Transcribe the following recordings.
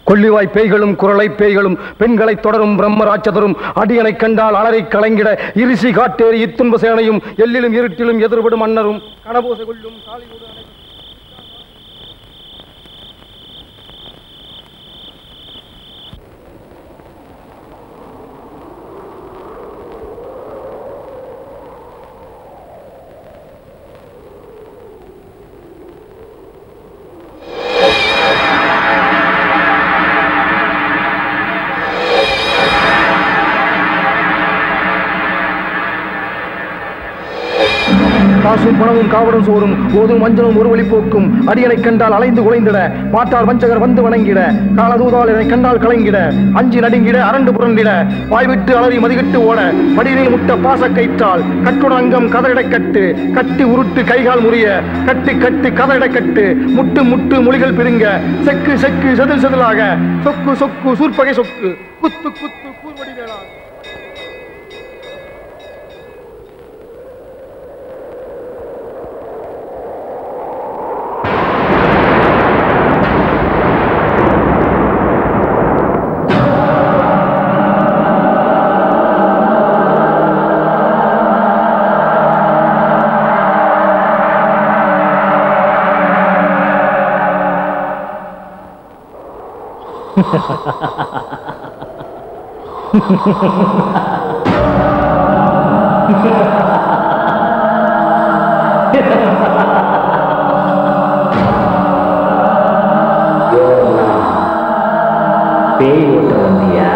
கொள்ளிவாய் பேய்களும் குரலை பேய்களும் பெண்களை தொடரும் பிரம்மராட்சதரும் அடியனை கண்டால் அலரை கலங்கிட இரிசி காட்டேறி இத்துன்ப சேனையும் எல்லிலும் இருட்டிலும் எதிர்விடும் மன்னரும் கனபோசை கொள்ளும் காளியோடு அணையும். காசும் பணமும் காவடும் சோறும் ஓதும் மஞ்சளும் ஒரு வழி போக்கும் அடியனை கண்டால் அலைந்து குலைந்திட மாட்டார் வஞ்சகர் வந்து வணங்கிட காலதூதால் என்னை கண்டால் கலங்கிட அஞ்சி நடுங்கிட அரண்டு புரண்டிட வாய்விட்டு அலறி மதிகட்டு ஓட படியில் முட்ட பாச கயிற்றால் கட்டுடன் அங்கம் கதறிட கட்டு கட்டி உருட்டு கைகால் முறிய கட்டு கட்டு கதறிட கட்டு முட்டு முட்டு மொழிகள் பிரிங்க செக்கு செக்கு செதில் செதிலாக சொக்கு சொக்கு சூர்பகை சொக்கு குத்து குத்து கூர்வடி வேளா பேய் ஓட்ட வந்தியா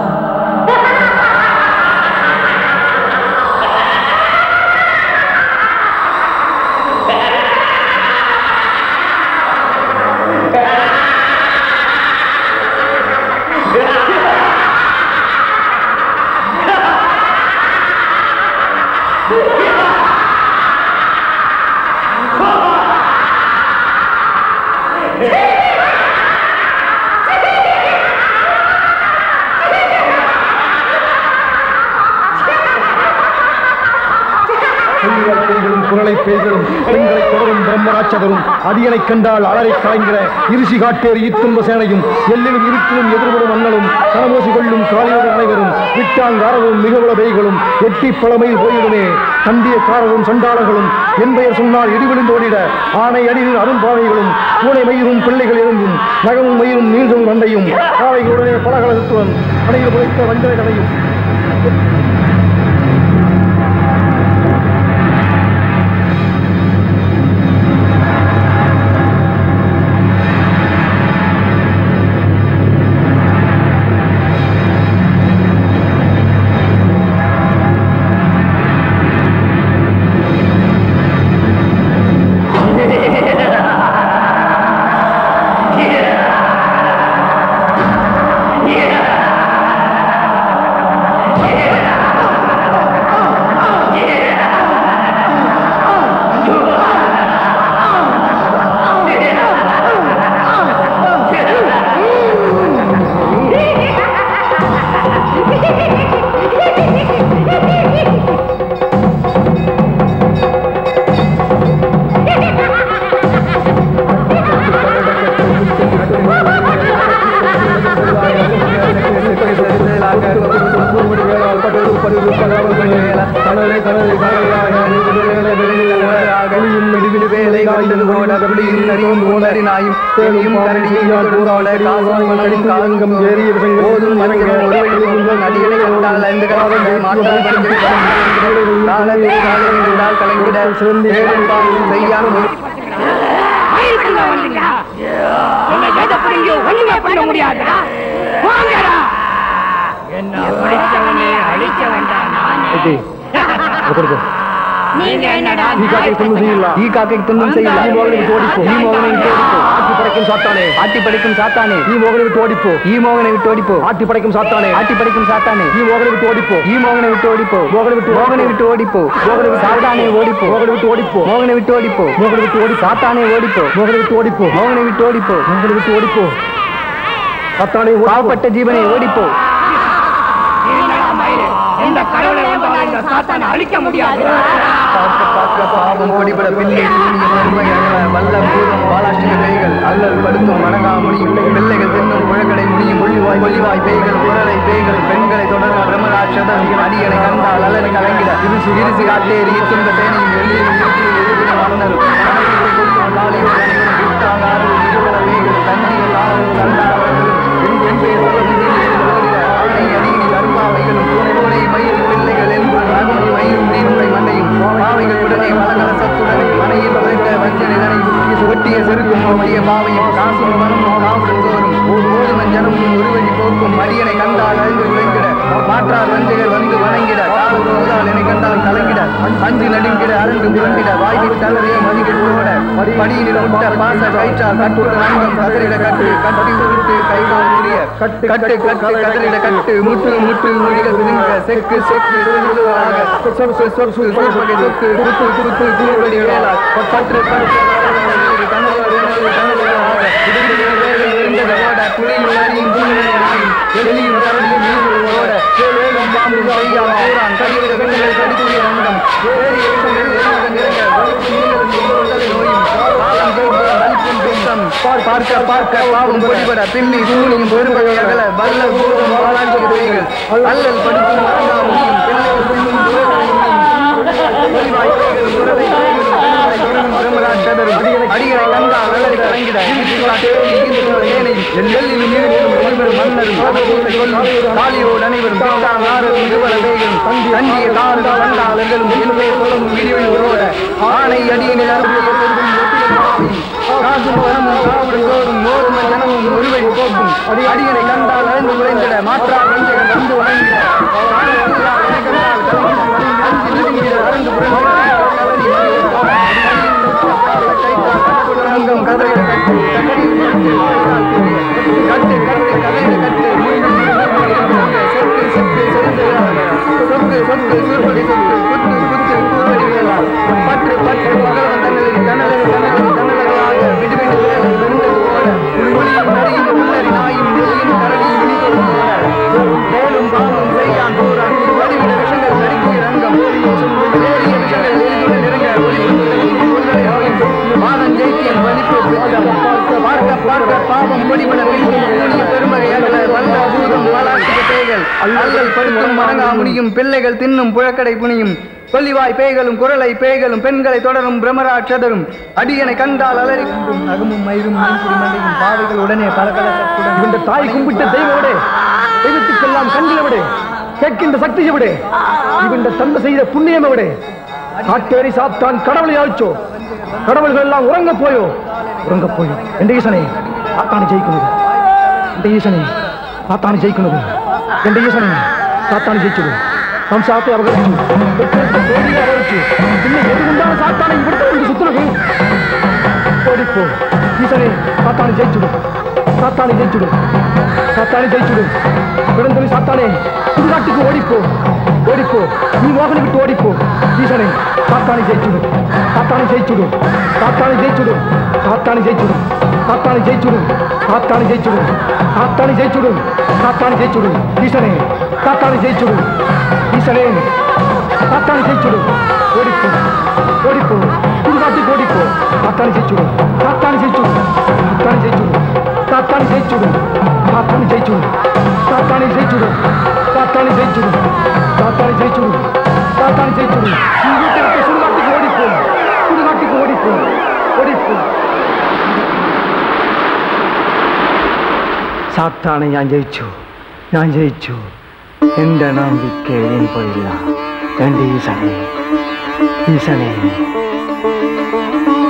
கொள்ளிவாய் பேய்களும் குரலை பேய்களும் பெண்களை தொடரும் பிரம்மராட்சதரும் அடியனை கண்டால் அலரை கலைங்கிற இருசி காட்டேறி இத்துன்ப சேனையும் எல்லிலும் இருட்டிலும் எதிர்படும் அண்ணலும் கனமோசி கொள்ளும் காலியோடு அனைவரும் விட்டாங்காரவும் மிகவுள பேய்களும் எட்டி பழமையில் போயிடுமே கண்டிய காரரும் சண்டாளர்களும் என் பெயர் சொன்னால் இடிவிழுந்தோடிட ஆணை அடியில் அரும்பாவைகளும் பூனை மயிரும் பிள்ளைகள் இருந்தும் நகமும் மயிரும் நீள்தும் வண்டையும் காவைகளுடனே பலகலத்துடன் அணையில் உழைத்த வஞ்சனை கதையும் ஆயிரக்கணக்கா வந்தீங்க உன்னை எதை புரிஞ்சு ஒண்ணுமே பண்ண முடியாதுடா வாங்கடா என்ன பிடிச்சவனே அழிக்க வேண்டாம் நானே நீங்க என்னடா ಈ ಕಾಕೆ ತುಂಬ செய்யல ഈ കാക്കയ്ക്ക് തുന്നും ചെയ്യില്ല ഈ മോഹനെ വിട്ട് ഓടിപ്പോ ഈ മോഹനെ വിട്ട് ഓടിപ്പോ ஆட்டி படைக்கும் சாத்தானே ആട്ടി പഠിക്കും സാത്താനെ ഈ മോഹനെ വിട്ട് ഓടിപ്പോ ഈ മോഹനെ വിട്ട് ഓടിപ്പോ ஆட்டி படைக்கும் சாத்தானே ആട്ടി പഠിക്കും സാത്താനെ ഈ മോഹനെ വിട്ട് ഓടിപ്പോ ഈ മോഹനെ വിട്ട് ഓടിപ്പോ മോഹനെ വിട്ട് മോഹനെ വിട്ട് ഓടിപ്പോ മോഹനെ വിട്ട് സാത്താനെ ഓടിപ്പോ മോഹനെ വിട്ട് ഓടിപ്പോ മോഹനെ വിട്ട് ഓടിപ്പോ മോഹനെ വിട്ട് ഓടി സാത്താനെ ഓടിപ്പോ മോഹനെ വിട്ട് ഓടിപ്പോ മോഹനെ വിട്ട് ഓടിപ്പോ മോഹനെ വിട്ട് ഓടിപ്പോ சாத்தானே ஓடிப்போ. പാവപ്പെട്ട ജീവനെ ഓടിപ്പോ என்னடா மயிறு எந்த கடவுளை வந்தாலும் இந்த சாத்தானை அழிக்க முடியாது பார்க்க பார்க்க பாவம் பொடிபட பிள்ளை சூனிய பெருமையான வல்ல பூதம் பாலாஷ்டிக பேய்கள் அல்லல் படுத்தும் மணங்கா முடியும் பிள்ளைகள் தின்னும் முழக்கடை முடியும் ஒளிவாய் ஒளிவாய் பேய்கள் குரலை பேய்கள் பெண்களை தொடர்ந்த பிரம்மராட்சதம் அடியனை கண்டால் அல்லனை கலங்கிட இருசு இருசு காட்டேறி இத்துந்த சேனையும் வெளியில் எதிர்ப்பின மன்னரும் கணக்கில் கொடுக்கும் லாலியோடு அனைவரும் விட்டாங்க ஆறும் இருவர பேய்கள் தண்ணிகள் ஆறும் கண்டாளர்களும் என் என் பேர் சொல்லும் ஆணை அடியில் அரும்பாவைகளும் பூனை மயில் பிள்ளைகள் என்பது அகமை மயிலும் நீர்முறை மண்டையும் பாவைகள் உடனே மலகலசத்துடனே மனையில் வைத்த வஞ்சனைதனையும் ஒட்டிய செருக்கும் ஒட்டிய பாவையும் காசும் மரமும் காவுடன் தோறும் ஓதுமன் ஜனமும் ஒருவழி போக்கும் அடியனை கண்டால் அழிந்து விளங்கிட மாற்றார் வஞ்சகர் வந்து வணங்கிட காலம் முதலால் என்னை கண்டால் கலங்கிட அஞ்சு நடுங்கிட அரண்டு புரண்டிட வாய்விட்டு தளரே மதிகள் ஓட படியினில் முட்ட பாச கயிற்றால் கட்டுட அங்கம் கதறிட கட்டு கட்டி உருட்டு கைகால் முடிய கட்டு கட்டு கட்டு கதறிட கட்டு முட்டு முட்டு முடிக பிதுங்க செக்கு செக்கு சொல்லுவதாக சொற்கு சொற்கு சொற்பகை சொக்கு குத்து குத்து கூறுபடி வேளா பற்று பற்று கனவு கனவு கனவுகளாக இடுப்பு வேர்கள் இருந்தது ஓட புலியும் நரியும் பூனையும் எலியும் கரடியும் நீர்கள் ஓட வேலும் பாம்பும் கையா கூறான் கடிவிட பெண்கள் கடிக்கூடிய அங்கம் வேறு விஷங்கள் வேறாக நிறைய வலிப்பு நீங்களும் எங்களுடைய நோயும் பாலம் போகும் வலிப்பும் பித்தம் பார்க்க பார்க்க பாவம் பொடிபட பில்லி சூனியும் பெரும்பகை அகல வல்ல பூரம் பாலாண்டிய பேய்கள் அல்லல் படிக்கும் மறந்தா முடியும் பிள்ளைகள் சொல்லும் ஒளிவாய் பேய்கள் குரலை பேய்களும் பெண்களை தொடரும் பிரம்மராட்சதரும் அடிகளை கண்டால் அல்லடி கலங்கிட எல்லிலும் இருக்கிலும் ஒளிவரும் மன்னரும் அகப்பூசை கொள்ளும் காளியோடு அனைவரும் பிட்டான் ஆறும் இருவர வேகும் தந்திய காறு கண்டாளர்களும் என்பே சொல்லும் விடிவில் உரோட ஆணை அடியினில் அருமையை பெருகும் காசும் பணமும் காவுடன் தோறும் மோதும் ஜனமும் ஒருவை போக்கும் அடி அடிகளை கண்டால் அழிந்து குறைந்திட மாற்றா வஞ்சகன் வந்து வணங்கிட காணத்திலார் என கண்டால் கலங்கிட அஞ்சு நெருங்கிட அரண்டு புறங்கம் கதறிட கட்டு கட்டு கட்டு கதறிட கட்டு சொக்கு சொக்கு சொக்கு சொக்கு சூர்படி சொக்கு குத்து குத்து கூர்படி வேளா பற்று பற்று பகவன் தன்னலில் தன்னலில் தன்னலில் தன்னலாக விடுவிடு வேலை வெறுந்தது போல புலியும் நரியும் உள்ளரி நாயும் எலியும் கரடியும் விழிகளும் போல மேலும் பாலும் செய்யான் போரான் வடிவிட விஷங்கள் நடிக்கிற ரங்கம் வேறிய விஷங்கள் எரிதுடன் இறங்க ஒளிபுகளை மாதம் ஜெயித்தியன் வலிப்பு பார்க்க பார்க்க பாவம் பொடிபட பில்லும் கூடிய பெருமகை அகல வல்ல பூதம் பாலாட்டிக பேய்கள் அல்லல் படுத்தும் மடங்கா முடியும் பிள்ளைகள் தின்னும் புழக்கடை புனியும் கொல்லிவாய் பேய்களும் குரலை பேய்களும் பெண்களை தொடரும் பிரமராட்சதரும் அடியனை கண்டால் அலறி குண்டும் நகமும் மயிரும் மீன்பிடி மண்டையும் பாவைகள் உடனே பலகலத்துடன் இவன் தாய் கும்பிட்ட தெய்வவிடே தெய்வத்துக்கெல்லாம் கண்டில விடு கேட்கின்ற சக்தியை விடு இவன் தந்தை செய்த புண்ணியம் விடு காட்டேரி சாத்தான் கடவுளை அழிச்சோ கடவுள்கள் எல்லாம் உறங்க போயோ உறங்க போயோ எந்த ஈசனே சாத்தானை ஜெயிக்கணும் எந்த ஈசனே சாத்தானை ஜெயிக்கணும் எந்த ஈசனே சாத்தானை ஜெயிச்சது வம்சாத்தை அவகரிச்சு தேடியை அவகரிச்சு இன்னும் எது உண்டான சாத்தானை இவிடுத்து வந்து சுத்துறது ஓடிப்போ ஈசனே சாத்தானை ஜெயிச்சுடு சாத்தானை ஜெயிச்சுடு சாத்தானை ஜெயிச்சுடு விழுந்தொழி சாத்தானே சுடுகாட்டுக்கு ஓடிப்போ ஓடிப்போ நீ மோகனை விட்டு ஓடிப்போ ஈசனே சாத்தானை ஜெயிச்சுடு சாத்தானை ஜெயிச்சுடு சாத்தானை ஜெயிச்சுடு சாத்தானை ஜெயிச்சுடு சாத்தானை ஜெயிச்சுடு சாத்தானை ஜெயிச்சுடு சாத்தானை ஜெயிச்சுடு சாத்தானை ஜெயிச்சுடு ஈசனே சாத்தானை ஜெயிச்சுடு ஈசனே சாத்தானை ஜெயிச்சுடு ஓடிப்போ ஓடிப்போ சுடுகாட்டுக்கு ஓடிப்போ சாத்தானை ஜெயிச்சுடு சாத்தானை ஜெயிச்சுடு சாத்தானை ஜெயிச்சுடு சாத்தானை ஜெயிச்சுடு சாத்தானை ஜெயிச்சுடு சாத்தானை ஜெயிச்சுடு சாத்தானை ஜெயிச்சுடு சாத்தானை ஜெயிச்சுடு நீ வீட்டை விட்டு சுடுகாட்டுக்கு ஓடிப்போ சுடுகாட்டுக்கு ஓடிப்போ ஓடிப்போ സാത്താനെ ഞാൻ ജയിച്ചു ഞാൻ ജയിച്ചു എൻ്റെ നമ്പിക്ക് ഇനിയില്ല എൻ്റെ ഈസനെ ഈസനെ